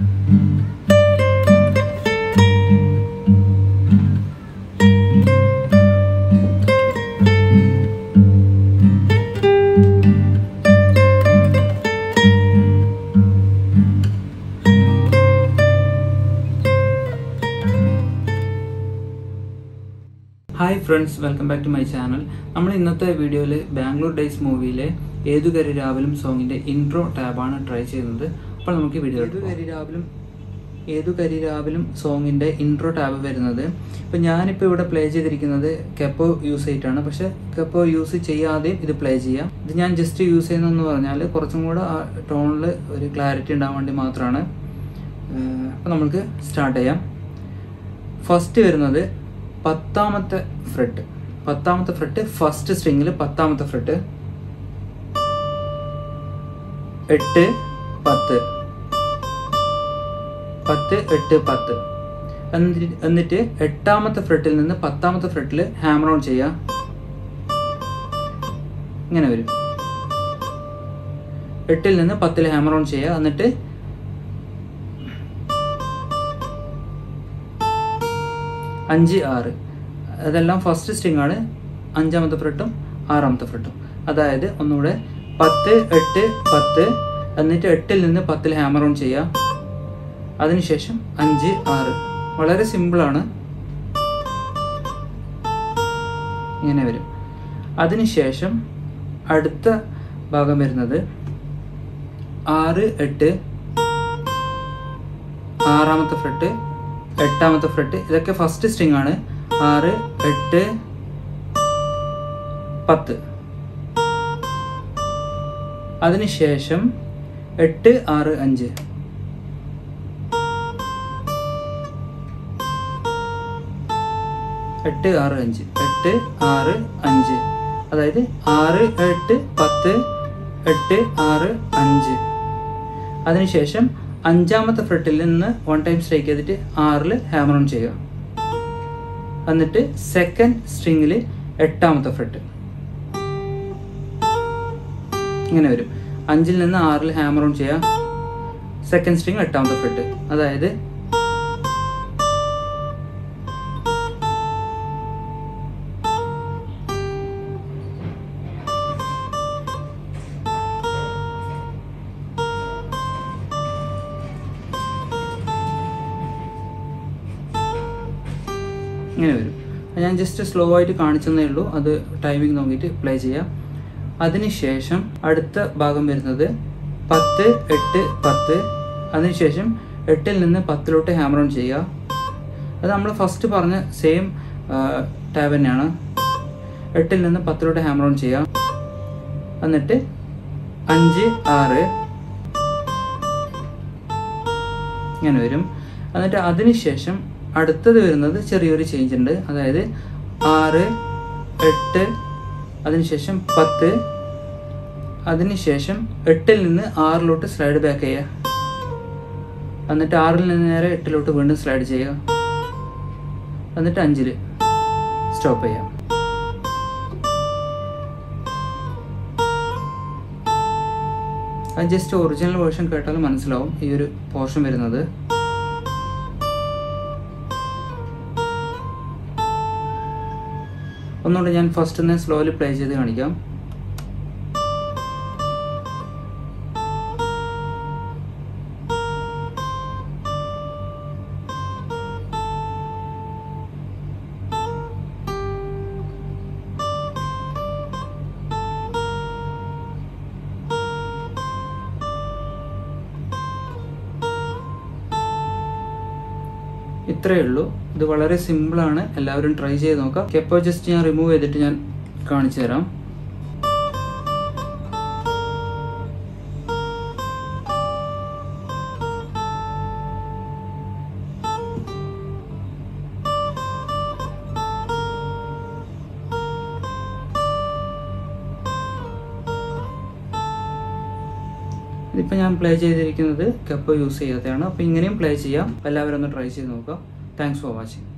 hi friends welcome back to my channel നമ്മൾ ഇന്നത്തെ വീഡിയോയിൽ ബാംഗ്ലൂർ ഡേയ്സ് മൂവിയിലെ ഏതു കരി രാവിലും സോങ്ങിന്റെ ഇൻട്രോ ടാബാണ് ട്രൈ ചെയ്യുന്നത് അപ്പോൾ നമുക്ക് വീഡിയോ ഏതു കരി രാവിലും ഏതു കരി രാവിലും സോങ്ങിന്റെ ഇൻട്രോ ടാബ് വരുന്നത് ഇപ്പം ഞാനിപ്പോൾ ഇവിടെ പ്ലേ ചെയ്തിരിക്കുന്നത് കെപ്പോ യൂസ് ചെയ്തിട്ടാണ് പക്ഷെ കെപ്പോ യൂസ് ചെയ്യാതെയും ഇത് പ്ലേ ചെയ്യാം ഇത് ഞാൻ ജസ്റ്റ് യൂസ് ചെയ്യുന്നതെന്ന് പറഞ്ഞാൽ കുറച്ചും കൂടെ ആ ടോണിൽ ഒരു ക്ലാരിറ്റി ഉണ്ടാകാൻ വേണ്ടി മാത്രമാണ് അപ്പോൾ നമുക്ക് സ്റ്റാർട്ട് ചെയ്യാം ഫസ്റ്റ് വരുന്നത് പത്താമത്തെ ഫ്രെട്ട് പത്താമത്തെ ഫ്രെട്ട് ഫസ്റ്റ് സ്ട്രിങ്ങിൽ പത്താമത്തെ ഫ്രെട്ട് എട്ട് പത്ത് പത്ത് എട്ട് പത്ത് എന്നിട്ട് എന്നിട്ട് എട്ടാമത്തെ ഫ്രെട്ടിൽ നിന്ന് പത്താമത്തെ ഫ്രെട്ടിൽ ഹാമർ ഓൺ ചെയ്യുക ഇങ്ങനെ വരും എട്ടിൽ നിന്ന് പത്തിൽ ഹാമർ ഓൺ ചെയ്യുക എന്നിട്ട് അഞ്ച് ആറ് അതെല്ലാം ഫസ്റ്റ് സ്ട്രിങ് ആണ് അഞ്ചാമത്തെ ഫ്രെട്ടും ആറാമത്തെ ഫ്രെട്ടും അതായത് ഒന്നുകൂടെ പത്ത് എട്ട് പത്ത് എന്നിട്ട് എട്ടിൽ നിന്ന് പത്തിൽ ഹാമർ ഓൺ ചെയ്യുക അതിനുശേഷം അഞ്ച് ആറ് വളരെ സിമ്പിളാണ് ഇങ്ങനെ വരും അതിനുശേഷം അടുത്ത ഭാഗം വരുന്നത് ആറ് എട്ട് ആറാമത്തെ ഫ്രെട്ട് എട്ടാമത്തെ ഫ്രെട്ട് ഇതൊക്കെ ഫസ്റ്റ് സ്ട്രിങ് ആണ് ആറ് എട്ട് പത്ത് അതിനുശേഷം എട്ട് ആറ് അഞ്ച് എട്ട് ആറ് അഞ്ച് എട്ട് ആറ് അഞ്ച് അതായത് ആറ് എട്ട് പത്ത് എട്ട് ആറ് അഞ്ച് അതിനുശേഷം അഞ്ചാമത്തെ ഫ്രെട്ടിൽ നിന്ന് വൺ ടൈം സ്ട്രൈക്ക് ചെയ്തിട്ട് ആറിൽ ഹാമർ ഓൺ ചെയ്യുക എന്നിട്ട് സെക്കൻഡ് സ്ട്രിങ്ങിൽ എട്ടാമത്തെ ഫ്രെട്ട് ഇങ്ങനെ വരും അഞ്ചിൽ നിന്ന് ആറിൽ ഹാമർ ഓൺ ചെയ്യുക സെക്കൻഡ് സ്ട്രിങ് എട്ടാമത്തെ ഫ്രെട്ട് അതായത് ഇങ്ങനെ വരും ഞാൻ ജസ്റ്റ് സ്ലോ ആയിട്ട് കാണിച്ചെന്നേ ഉള്ളൂ അത് ടൈമിംഗ് നോക്കിയിട്ട് പ്ലേ ചെയ്യാം അതിനുശേഷം അടുത്ത ഭാഗം വരുന്നത് പത്ത് എട്ട് പത്ത് അതിനുശേഷം എട്ടിൽ നിന്ന് പത്തിലോട്ട് ഹാമർ ഓൺ ചെയ്യുക അത് നമ്മൾ ഫസ്റ്റ് പറഞ്ഞ സെയിം ടാബ് തന്നെയാണ് എട്ടിൽ നിന്ന് പത്തിലോട്ട് ഹാമർ ഓൺ ചെയ്യുക എന്നിട്ട് അഞ്ച് ആറ് ഇങ്ങനെ വരും എന്നിട്ട് അതിനുശേഷം അടുത്തത് വരുന്നത് ചെറിയൊരു ചേഞ്ച് ഉണ്ട് അതായത് ആറ് എട്ട് അതിനുശേഷം പത്ത് അതിനുശേഷം എട്ടിൽ നിന്ന് ആറിലോട്ട് സ്ലൈഡ് ബാക്ക് ചെയ്യുക എന്നിട്ട് ആറിൽ നിന്ന് നേരെ എട്ടിലോട്ട് വീണ്ടും സ്ലൈഡ് ചെയ്യുക എന്നിട്ട് അഞ്ചിൽ സ്റ്റോപ്പ് ചെയ്യാം അത് ജസ്റ്റ് ഒറിജിനൽ വേർഷൻ കേട്ടാൽ മനസ്സിലാവും ഈ ഒരു പോർഷൻ വരുന്നത് ഒന്നുകൂടെ ഞാൻ ഫസ്റ്റ് ഒന്ന് സ്ലോലി പ്ലേ ചെയ്ത് കാണിക്കാം ഇത്രയേ ഉള്ളൂ ഇത് വളരെ സിമ്പിളാണ് എല്ലാവരും ട്രൈ ചെയ്ത് നോക്കാം കെപ്പോ ജസ്റ്റ് ഞാൻ റിമൂവ് ചെയ്തിട്ട് ഞാൻ കാണിച്ചു തരാം ഇതിപ്പോൾ ഞാൻ പ്ലേ ചെയ്തിരിക്കുന്നത് കപ്പ് യൂസ് ചെയ്യാത്തതാണ് അപ്പോൾ ഇങ്ങനെയും പ്ലേ ചെയ്യാം എല്ലാവരും ഒന്ന് ട്രൈ ചെയ്ത് നോക്കാം താങ്ക്സ് ഫോർ വാച്ചിങ്